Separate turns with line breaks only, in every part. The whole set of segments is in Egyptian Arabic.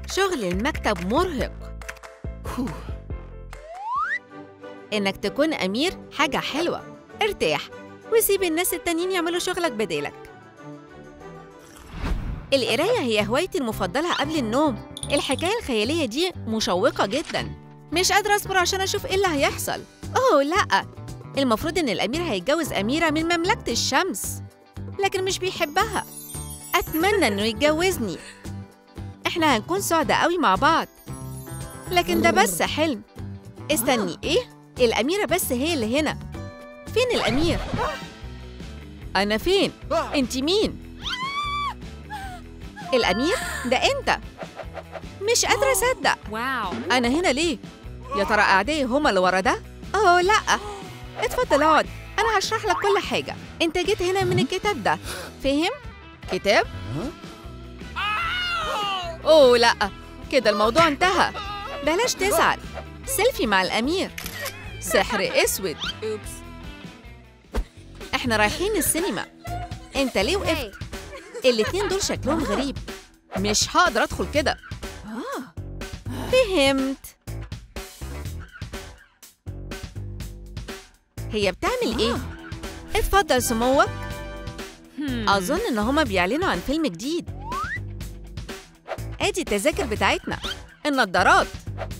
شغل المكتب مرهق إنك تكون أمير حاجة حلوة ارتاح وسيب الناس التانيين يعملوا شغلك بدالك القراية هي هوايتي المفضلة قبل النوم الحكاية الخيالية دي مشوقة جدا مش قادرة أصبر عشان أشوف إيه اللي هيحصل أوه لأ المفروض إن الأمير هيتجوز أميرة من مملكة الشمس لكن مش بيحبها أتمنى إنه يتجوزني إحنا هنكون سعداء قوي مع بعض لكن ده بس حلم استني إيه؟ الأميرة بس هي اللي هنا فين الأمير؟ أنا فين؟ أنت مين؟ الأمير؟ ده أنت مش قادرة أصدق
واو
أنا هنا ليه؟ يا ترى أعدائي هما اللي ورا ده؟ أوه لأ اتفضل اقعد أنا هشرح لك كل حاجة أنت جيت هنا من الكتاب ده فهم؟ كتاب؟ أوه لأ كده الموضوع انتهى بلاش تزعل سيلفي مع الأمير سحر أسود
اوبس
إحنا رايحين السينما أنت ليه وقفت؟ الاتنين دول شكلهم غريب مش هقدر أدخل كده فهمت هي بتعمل إيه؟ اتفضل سموك أظن إن هما بيعلنوا عن فيلم جديد أدي التذاكر بتاعتنا النضارات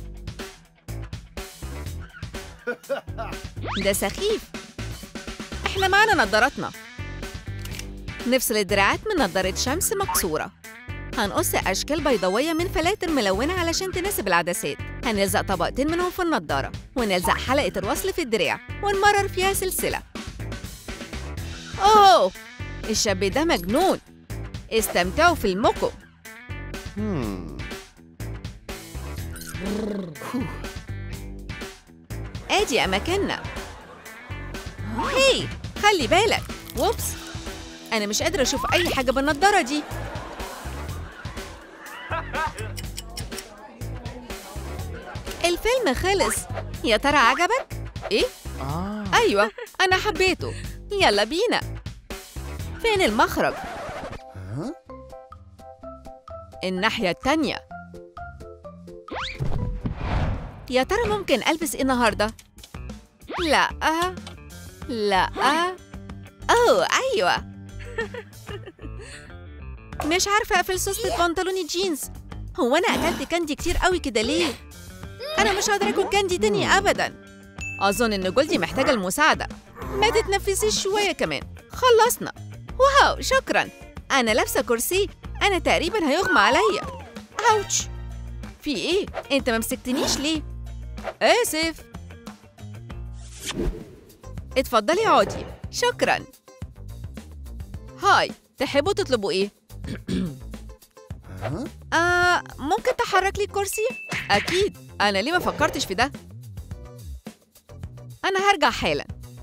ده سخيف إحنا معانا نضاراتنا نفصل الدراعات من نضارة شمس مكسورة هنقص أشكال بيضاوية من فلاتر ملونة علشان تناسب العدسات هنلزق طبقتين منهم في النضارة ونلزق حلقة الوصل في الدراع ونمرر فيها سلسلة أوه الشاب ده مجنون استمتعوا في الموكو ادي اماكننا هي خلي بالك ووبس انا مش قادره اشوف اي حاجه بالنضاره دي الفيلم خلص يا ترى عجبك ايه ايوه انا حبيته يلا بينا فين المخرج الناحيه التانيه يا ترى ممكن البس ايه النهارده لا لا اوه ايوه مش عارفه اقفل سوسة بنطلوني جينز هو انا اكلت كاندي كتير قوي كده ليه انا مش هقدر اكل كاندي تاني ابدا اظن ان جولدي محتاجه المساعده ما تتنفسيش شويه كمان خلصنا واو شكرا انا لابسه كرسي انا تقريبا هيغمى عليا اوتش في ايه انت ما مسكتنيش ليه اسف اتفضلي اقعدي شكرا هاي تحبوا تطلبوا ايه آه ممكن تحرك لي الكرسي اكيد انا ليه ما فكرتش في ده انا هرجع حالا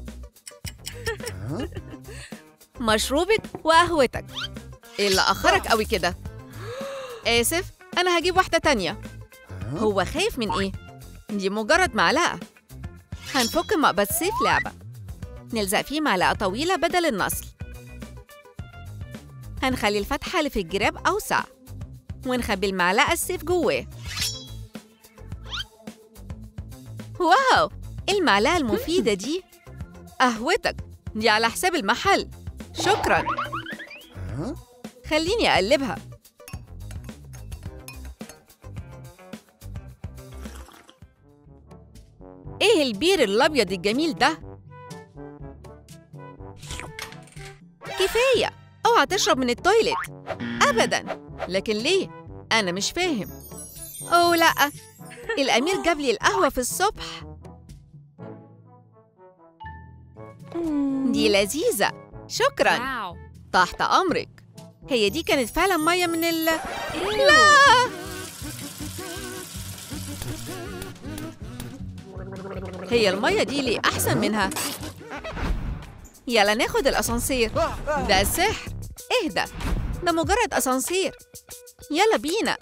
مشروبك وقهوتك ايه اللي اخرك قوي كده اسف انا هجيب واحده تانية هو خايف من ايه دي مجرد معلقه هنفك مقبض سيف لعبه نلزق فيه معلقه طويله بدل النصل هنخلي الفتحه اللي في الجراب اوسع ونخبي المعلقه السيف جواه واو المعلقه المفيده دي قهوتك دي على حساب المحل شكرا خليني اقلبها ايه البير الابيض الجميل ده كفايه اوعى تشرب من التويليت ابدا لكن ليه انا مش فاهم اوه لا الامير جاب لي القهوه في الصبح دي لذيذه شكرا
واو
تحت امرك هي دي كانت فعلا ميه من ال
لا
هي الميه دي ليه احسن منها يلا ناخد الاسانسير ده سحر اهدى ده مجرد اسانسير يلا بينا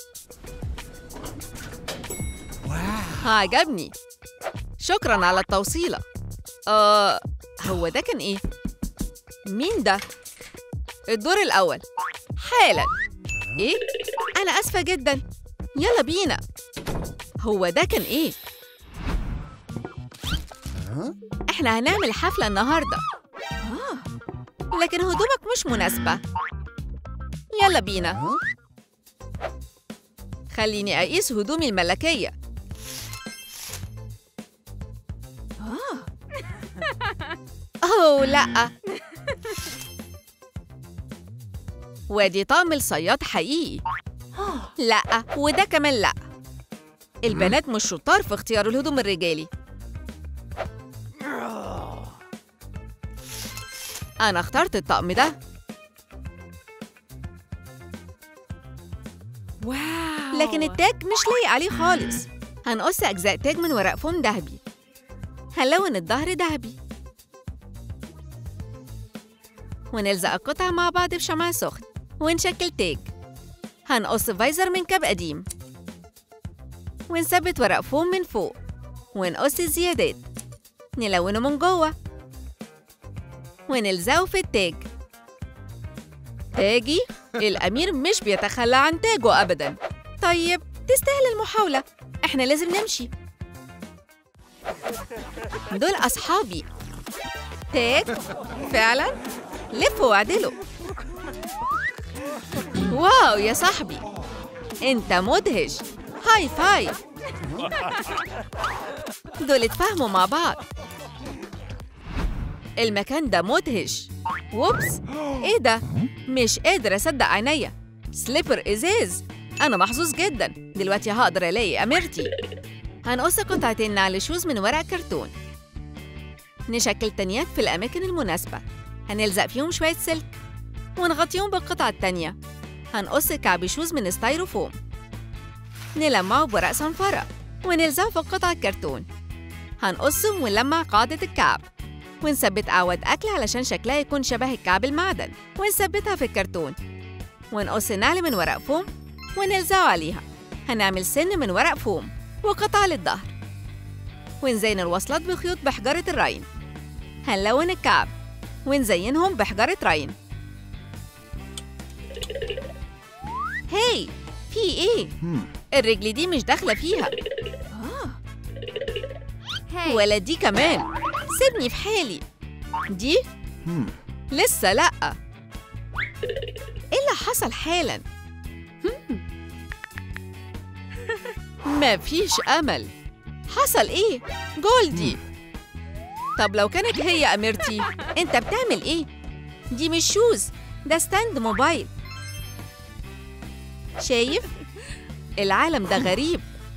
عجبني شكرا على التوصيله آه هو ده كان ايه مين ده الدور الاول حالا ايه انا اسفه جدا يلا بينا هو ده كان ايه؟ احنا هنعمل حفلة النهاردة لكن هدومك مش مناسبة يلا بينا خليني أقيس هدومي الملكية أوه لأ وادي طقم الصياد حقيقي لأ وده كمان لأ البنات مش شطار في اختيار الهدوم الرجالي أنا اخترت الطقم ده
واو
لكن التاج مش لايق عليه خالص هنقص أجزاء تاج من ورق فوم ذهبي هنلون الظهر ذهبي ونلزق القطع مع بعض في شمع سخن ونشكل تاج هنقص فايزر من كاب قديم ونثبت ورق فوم من فوق ونقص الزيادات نلونه من جوه ونلزقه في التاج تاجي الأمير مش بيتخلى عن تاجه أبداً طيب تستاهل المحاولة إحنا لازم نمشي دول أصحابي تاج فعلا لفوا واعدلوا واو يا صاحبي انت مدهش هاي فايف دول اتفاهموا مع بعض المكان ده مدهش ووبس ايه ده مش قادر اصدق عينيا سليبر ازاز انا محظوظ جدا دلوقتي هقدر الاقي اميرتي هنقص قطعتين نعل شوز من ورق كرتون نشكل تانيات في الاماكن المناسبه هنلزق فيهم شويه سلك ونغطيهم بالقطعه التانيه هنقص كعب شوز من ستايروفوم نلمعه بورق صنفرة ونلزقه في قطع الكرتون هنقصه ونلمع قاعدة الكعب ونثبت أعواد أكل علشان شكلها يكون شبه الكعب المعدن ونثبتها في الكرتون ونقص نعل من ورق فوم ونلزقه عليها هنعمل سن من ورق فوم وقطع للظهر ونزين الوصلات بخيوط بحجرة الراين هنلون الكعب ونزينهم بحجرة راين هاي في ايه؟ الرجل دي مش داخلة فيها ولا دي كمان سيبني في حالي دي لسه لأ ايه اللي حصل حالا؟ هم. مفيش أمل حصل ايه؟ جولدي طب لو كانت هي أميرتي انت بتعمل ايه؟ دي مش شوز ده ستاند موبايل شايف؟ العالم ده غريب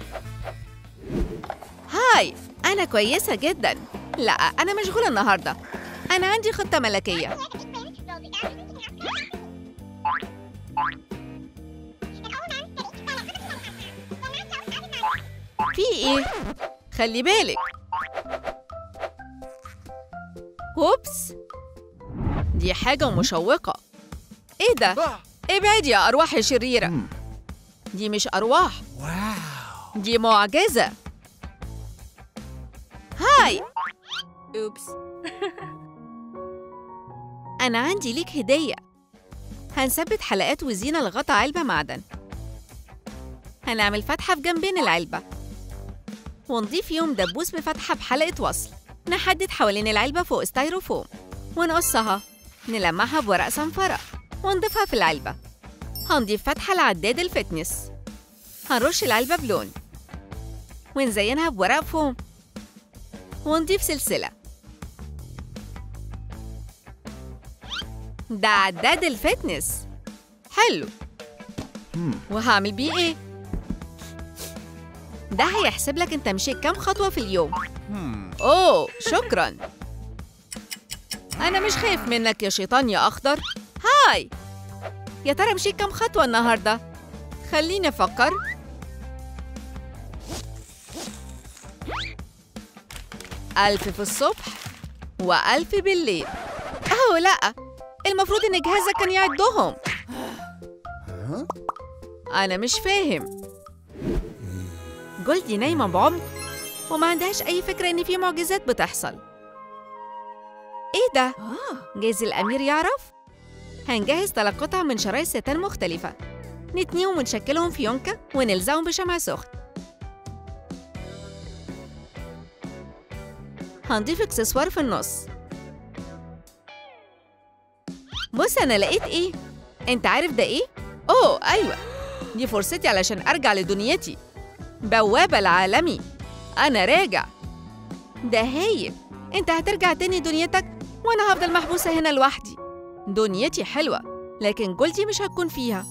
هاي أنا كويسة جدا لا أنا مشغولة النهاردة أنا عندي خطة ملكية في إيه؟ خلي بالك أوبس دي حاجة مشوقة إيه ده؟ ابعد يا أرواح يا شريرة دي مش أرواح
واو
دي معجزة هاي
اوبس
أنا عندي ليك هدية هنثبت حلقات وزينة لغطا علبة معدن هنعمل فتحة في جنبين العلبة ونضيف يوم دبوس بفتحة بحلقة وصل نحدد حوالين العلبة فوق ستايروفوم ونقصها نلمعها بورق صنفرة ونضيفها في العلبة هنضيف فتحة لعداد الفتنس هنرش العلبة بلون ونزينها بورق فوم ونضيف سلسلة ده عداد الفتنس حلو وهعمل بيه ايه؟ ده هيحسب لك انت مشيت كام خطوة في اليوم اوه شكرا انا مش خايف منك يا شيطان يا اخضر هاي يا ترى مشيت كام خطوة النهاردة؟ خليني افكر ألف في الصبح وألف بالليل أوه لأ المفروض إن جهازك كان يعدهم أنا مش فاهم جولدي نايمة بعمق وما عندهاش أي فكرة إن في معجزات بتحصل إيه ده؟ جايز الأمير يعرف؟ هنجهز تلات قطع من شرايط ستان مختلفة نتنيهم ونشكلهم في يونكة ونلزقهم بشمع سخن هنضيف اكسسوار في النص بص أنا لقيت إيه؟ أنت عارف ده إيه؟ أوه أيوة دي فرصتي علشان أرجع لدنيتي بوابة العالمي أنا راجع ده هايل أنت هترجع تاني دنيتك وأنا هفضل محبوسة هنا لوحدي دنيتي حلوة لكن جولدي مش هتكون فيها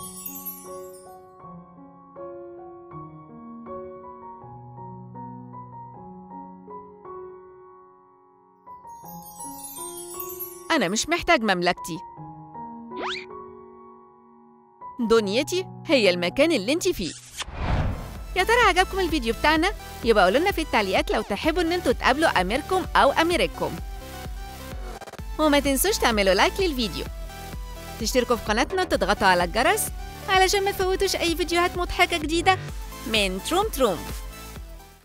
أنا مش محتاج مملكتي دنيتي هي المكان اللي انت فيه يا ترى عجبكم الفيديو بتاعنا؟ يبقى قولوا لنا في التعليقات لو تحبوا ان انتوا تقابلوا اميركم او اميركم وما تنسوش تعملوا لايك للفيديو تشتركوا في قناتنا وتضغطوا على الجرس علشان ما تفوتوش اي فيديوهات مضحكة جديدة من تروم تروم